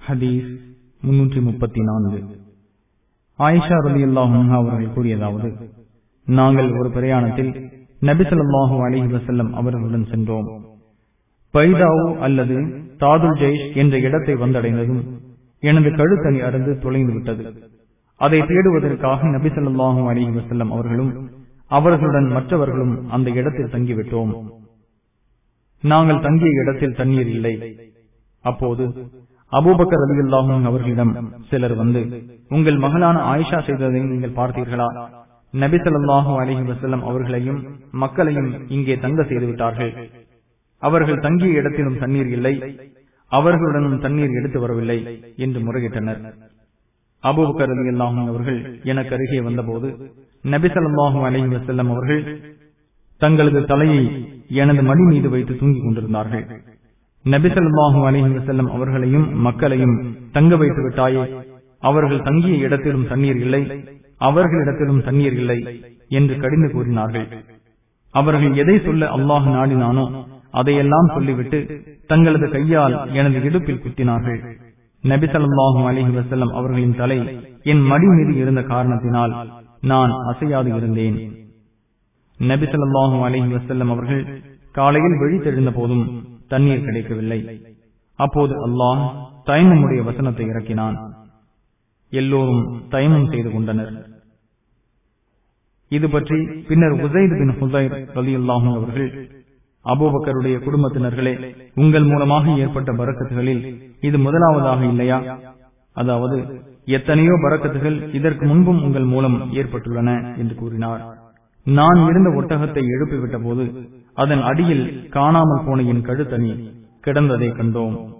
ஹதீஸ் முன்னூற்றி முப்பத்தி நான்கு ஆயிஷா ரலி அவர்கள் கூறியதாவது நாங்கள் ஒரு பிரயாணத்தில் நபிசல்லாஹூ அலிஹி வசல்லம் அவர்களுடன் சென்றோம் பைதாவோ அல்லது தாதுல் ஜெய்ஷ் என்ற இடத்தை வந்தடைந்ததும் எனது கழுத்தணி அருந்து தொலைந்து விட்டது அதை தேடுவதற்காக நபிசல்லாஹூ அலிஹி வசல்லம் அவர்களும் அவர்களுடன் மற்றவர்களும் அந்த இடத்தில் தங்கிவிட்டோம் நாங்கள் தங்கிய இடத்தில் தண்ணீர் இல்லை அப்போது அபூபக்கர் அலி அல்லாஹும் அவர்களிடம் சிலர் வந்து உங்கள் மகளான ஆயிஷா செய்ததை நீங்கள் பார்த்தீர்களா நபி சொல்லாஹு அலஹி வசல்லம் அவர்களையும் மக்களையும் இங்கே தங்க செய்து விட்டார்கள் அவர்கள் தங்கிய இடத்திலும் தண்ணீர் இல்லை அவர்களுடனும் தண்ணீர் எடுத்து வரவில்லை என்று முறையிட்டனர் அபூபக்கர் அலி அல்லாஹும் அவர்கள் எனக்கு அருகே வந்தபோது நபி சொல்லாஹு அலஹி வசல்லம் அவர்கள் தங்களது தலையை எனது மடி மீது வைத்து தூங்கிக் கொண்டிருந்தார்கள் நபிசல்லாஹு அலிஹி வசல்லம் அவர்களையும் மக்களையும் தங்க வைத்து விட்டாயே அவர்கள் தங்கிய இடத்திலும் தண்ணீர் இல்லை அவர்களிடத்திலும் தண்ணீர் இல்லை என்று கடிந்து கூறினார்கள் அவர்கள் எதை சொல்ல அல்லாஹ் நாடினானோ அதையெல்லாம் சொல்லிவிட்டு தங்களது கையால் எனது இடுப்பில் குத்தினார்கள் நபிசல்லாஹு அலிஹி வசல்லம் அவர்களின் தலை என் மடி மீது இருந்த காரணத்தினால் நான் அசையாது இருந்தேன் நபிசல்லாஹு அலிஹி வசல்லம் அவர்கள் காலையில் விழித்தெழுந்த போதும் தண்ணீர் கிடைக்கவில்லை அப்போது அல்லாஹ் தயமமுடைய வசனத்தை இறக்கினான் எல்லோரும் தயமம் செய்து கொண்டனர் இது பற்றி பின்னர் உசைது பின் ஹுசைர் அலி அல்லாஹும் அவர்கள் அபோபக்கருடைய குடும்பத்தினர்களே உங்கள் மூலமாக ஏற்பட்ட பறக்கத்துகளில் இது முதலாவதாக இல்லையா அதாவது எத்தனையோ பறக்கத்துகள் இதற்கு முன்பும் உங்கள் மூலம் ஏற்பட்டுள்ளன என்று கூறினார் நான் இருந்த ஒட்டகத்தை எழுப்பிவிட்ட போது அதன் அடியில் காணாமல் போன என் கழுத்தணி கிடந்ததை கண்டோம்